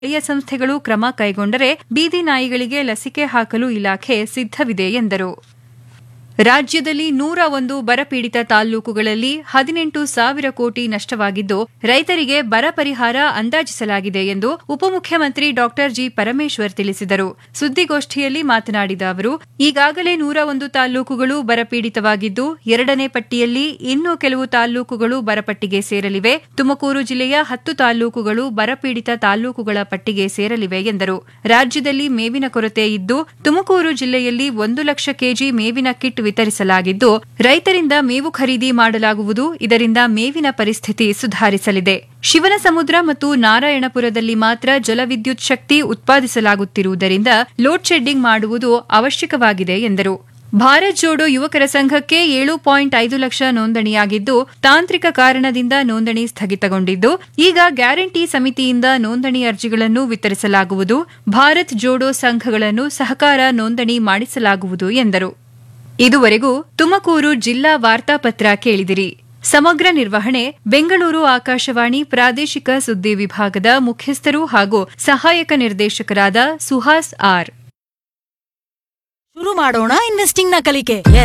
ಸ್ಥಳೀಯ ಸಂಸ್ಥೆಗಳು ಕ್ರಮ ಕೈಗೊಂಡರೆ ಬೀದಿ ನಾಯಿಗಳಿಗೆ ಲಸಿಕೆ ಹಾಕಲು ಇಲಾಖೆ ಸಿದ್ಧವಿದೆ ಎಂದರು ರಾಜ್ಯದಲ್ಲಿ ನೂರ ಒಂದು ಬರಪೀಡಿತ ತಾಲ್ಲೂಕುಗಳಲ್ಲಿ ಹದಿನೆಂಟು ಸಾವಿರ ಕೋಟಿ ನಷ್ಟವಾಗಿದ್ದು ರೈತರಿಗೆ ಬರ ಪರಿಹಾರ ಅಂದಾಜಿಸಲಾಗಿದೆ ಎಂದು ಉಪಮುಖ್ಯಮಂತ್ರಿ ಡಾ ಜಿ ಪರಮೇಶ್ವರ್ ತಿಳಿಸಿದರು ಸುದ್ದಿಗೋಷ್ಠಿಯಲ್ಲಿ ಮಾತನಾಡಿದ ಅವರು ಈಗಾಗಲೇ ನೂರ ಒಂದು ತಾಲ್ಲೂಕುಗಳು ಬರಪೀಡಿತವಾಗಿದ್ದು ಎರಡನೇ ಪಟ್ಟಿಯಲ್ಲಿ ಇನ್ನೂ ಕೆಲವು ತಾಲ್ಲೂಕುಗಳು ಬರಪಟ್ಟಿಗೆ ಸೇರಲಿವೆ ತುಮಕೂರು ಜಿಲ್ಲೆಯ ಹತ್ತು ತಾಲ್ಲೂಕುಗಳು ಬರಪೀಡಿತ ತಾಲ್ಲೂಕುಗಳ ಪಟ್ಟಿಗೆ ಸೇರಲಿವೆ ಎಂದರು ರಾಜ್ಯದಲ್ಲಿ ಮೇವಿನ ಕೊರತೆ ಇದ್ದು ತುಮಕೂರು ಜಿಲ್ಲೆಯಲ್ಲಿ ಒಂದು ಲಕ್ಷ ಕೆಜಿ ಮೇವಿನ ಕಿಟ್ ವಿತರಿಸಲಾಗಿದ್ದು ರೈತರಿಂದ ಮೇವು ಖರೀದಿ ಮಾಡಲಾಗುವುದು ಇದರಿಂದ ಮೇವಿನ ಪರಿಸ್ಥಿತಿ ಸುಧಾರಿಸಲಿದೆ ಶಿವನಸಮುದ್ರ ಮತ್ತು ನಾರಾಯಣಪುರದಲ್ಲಿ ಮಾತ್ರ ಜಲವಿದ್ಯುತ್ ಶಕ್ತಿ ಉತ್ಪಾದಿಸಲಾಗುತ್ತಿರುವುದರಿಂದ ಲೋಡ್ ಶೆಡ್ಡಿಂಗ್ ಮಾಡುವುದು ಅವಶ್ಯಕವಾಗಿದೆ ಎಂದರು ಭಾರತ್ ಜೋಡೋ ಯುವಕರ ಸಂಘಕ್ಕೆ ಏಳು ಪಾಯಿಂಟ್ ಐದು ಲಕ್ಷ ನೋಂದಣಿಯಾಗಿದ್ದು ತಾಂತ್ರಿಕ ಕಾರಣದಿಂದ ನೋಂದಣಿ ಸ್ಥಗಿತಗೊಂಡಿದ್ದು ಈಗ ಗ್ಯಾರಂಟಿ ಸಮಿತಿಯಿಂದ ನೋಂದಣಿ ಅರ್ಜಿಗಳನ್ನು ವಿತರಿಸಲಾಗುವುದು ಭಾರತ್ ಜೋಡೋ ಸಂಘಗಳನ್ನು ಸಹಕಾರ ನೋಂದಣಿ ಮಾಡಿಸಲಾಗುವುದು ಎಂದರು ಇದುವರೆಗೂ ತುಮಕೂರು ಜಿಲ್ಲಾ ವಾರ್ತಾಪತ್ರ ಕೇಳಿದಿರಿ ಸಮಗ್ರ ನಿರ್ವಹಣೆ ಬೆಂಗಳೂರು ಆಕಾಶವಾಣಿ ಪ್ರಾದೇಶಿಕ ಸುದ್ದಿ ವಿಭಾಗದ ಮುಖ್ಯಸ್ಥರು ಹಾಗೂ ಸಹಾಯಕ ನಿರ್ದೇಶಕರಾದ ಸುಹಾಸ್ ಆರ್ ಶುರು ಮಾಡೋಣ ಇನ್ವೆಸ್ಟಿಂಗ್ ನ ಕಲಿಕೆ